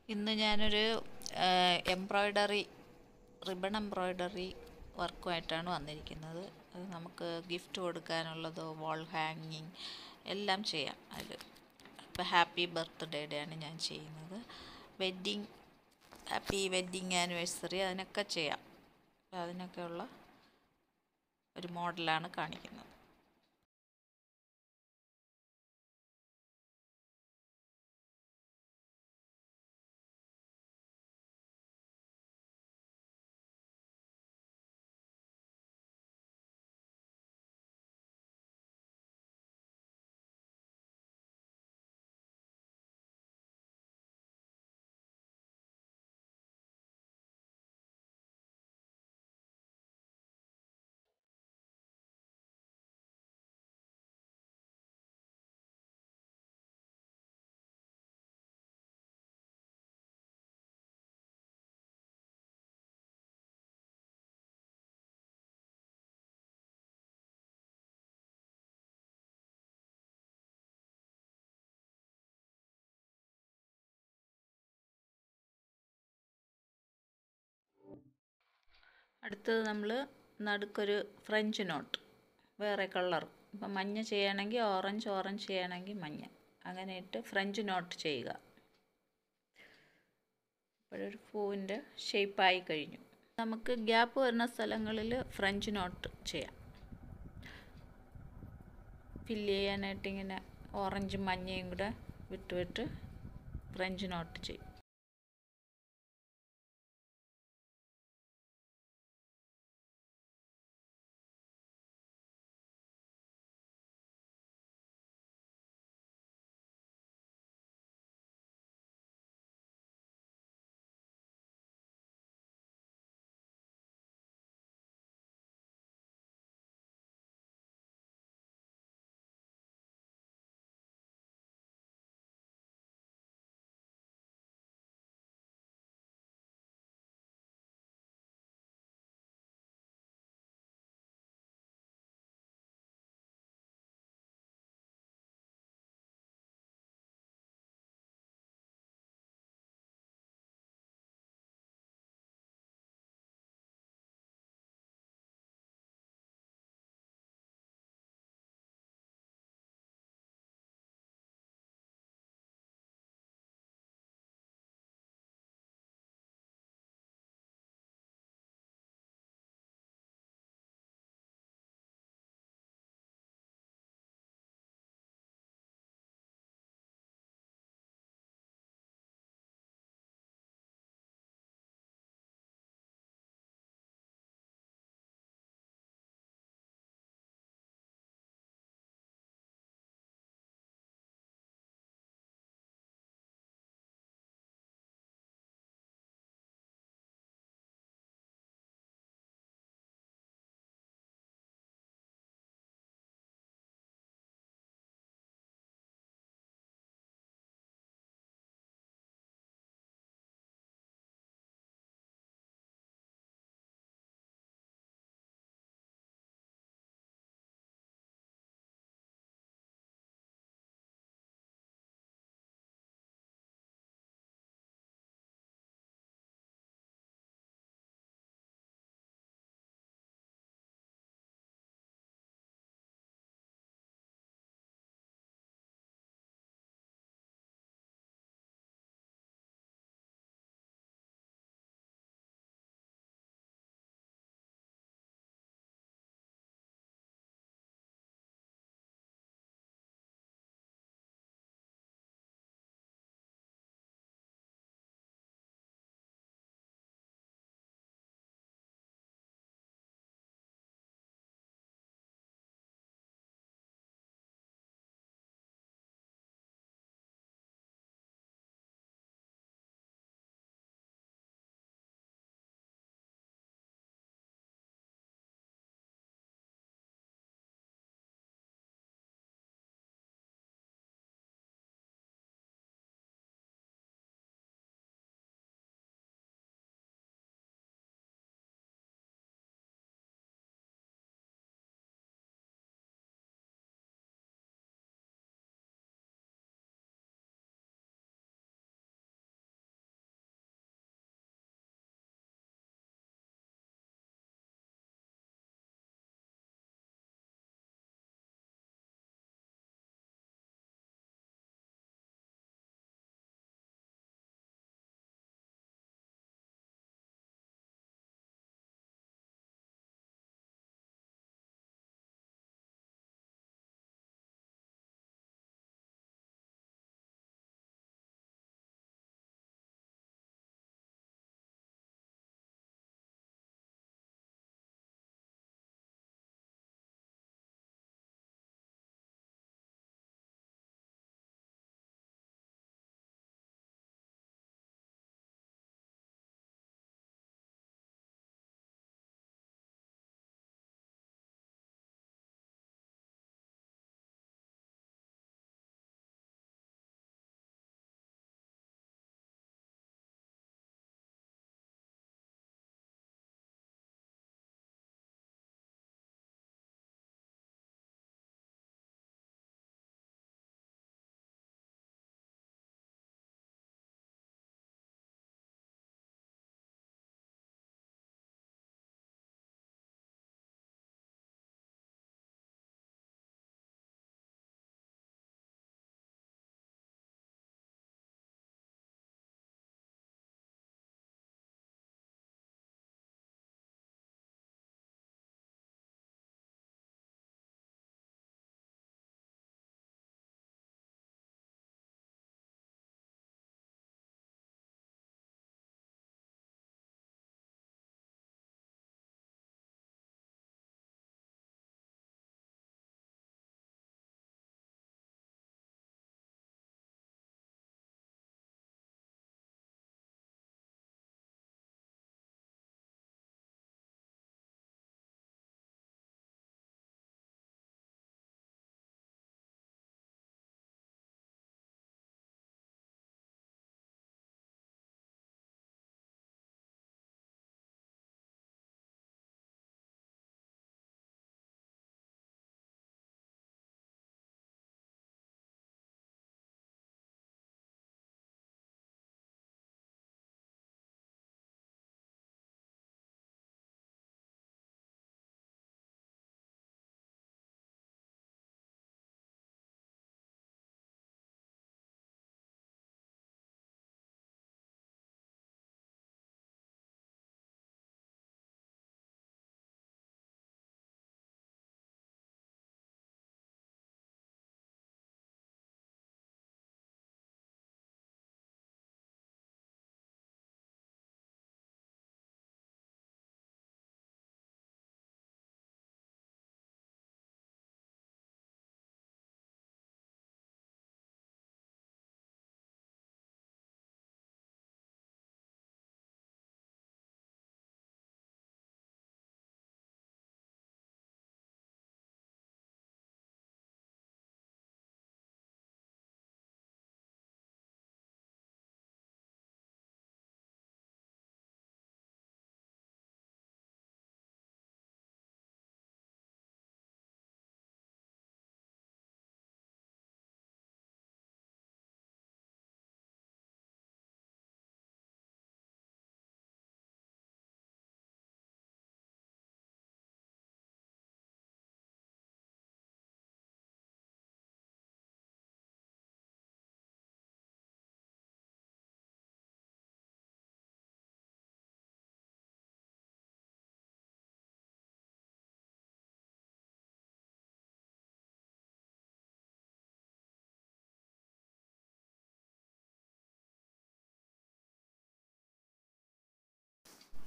ഇന്ന് ഞാനൊരു embroidery ribbon embroidery വർക്കുമായിട്ടാണ് വന്നിരിക്കുന്നത് അത് നമുക്ക് ഗിഫ്റ്റ് കൊടുക്കാനുള്ളതോ വാൾ ഹാങ്ങിങ് എല്ലാം ചെയ്യാം അതിൽ ഇപ്പോൾ ഹാപ്പി ബർത്ത്ഡേയുടെയാണ് ഞാൻ ചെയ്യുന്നത് വെഡ്ഡിങ് ഹാപ്പി വെഡ്ഡിങ് ആനിവേഴ്സറി അതിനൊക്കെ ചെയ്യാം അപ്പോൾ അതിനൊക്കെയുള്ള ഒരു മോഡലാണ് കാണിക്കുന്നത് അടുത്തത് നമ്മൾ നടുക്കൊരു ഫ്രഞ്ച് നോട്ട് വേറെ കളർ ഇപ്പം മഞ്ഞ ചെയ്യണമെങ്കിൽ ഓറഞ്ച് ഓറഞ്ച് ചെയ്യണമെങ്കിൽ മഞ്ഞ അങ്ങനെ ഇട്ട് ഫ്രഞ്ച് നോട്ട് ചെയ്യുക ഇപ്പോഴൊരു പൂവിൻ്റെ ഷേപ്പായി കഴിഞ്ഞു നമുക്ക് ഗ്യാപ്പ് വരുന്ന സ്ഥലങ്ങളിൽ ഫ്രഞ്ച് നോട്ട് ചെയ്യാം ഫില്ല് ചെയ്യാനായിട്ട് ഇങ്ങനെ ഓറഞ്ചും മഞ്ഞയും കൂടെ വിട്ട് വിട്ട് ഫ്രഞ്ച് നോട്ട് ചെയ്യും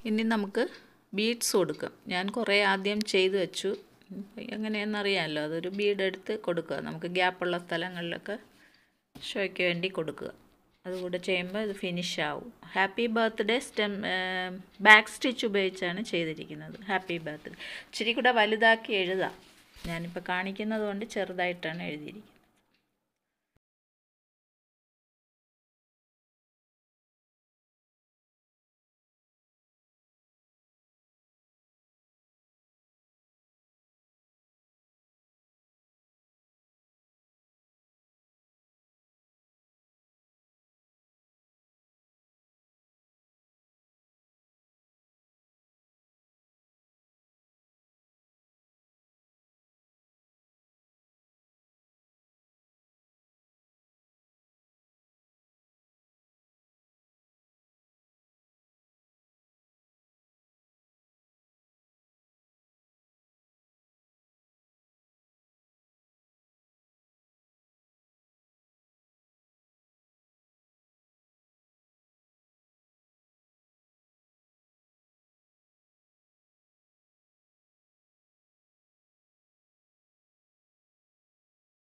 ഇനി നമുക്ക് ബീഡ്സ് കൊടുക്കാം ഞാൻ കുറേ ആദ്യം ചെയ്തു വെച്ചു എങ്ങനെയെന്നറിയാമല്ലോ അതൊരു ബീഡ് എടുത്ത് കൊടുക്കുക നമുക്ക് ഗ്യാപ്പുള്ള സ്ഥലങ്ങളിലൊക്കെ ഷോയ്ക്ക് വേണ്ടി കൊടുക്കുക അതുകൂടെ ചെയ്യുമ്പോൾ ഇത് ഫിനിഷ് ആവും happy birthday stem back stitch ഉപയോഗിച്ചാണ് ചെയ്തിരിക്കുന്നത് ഹാപ്പി ബർത്ത്ഡേ ഇച്ചിരി കൂടെ വലുതാക്കി എഴുതാം ഞാനിപ്പോൾ കാണിക്കുന്നത് കൊണ്ട് ചെറുതായിട്ടാണ് എഴുതിയിരിക്കുന്നത്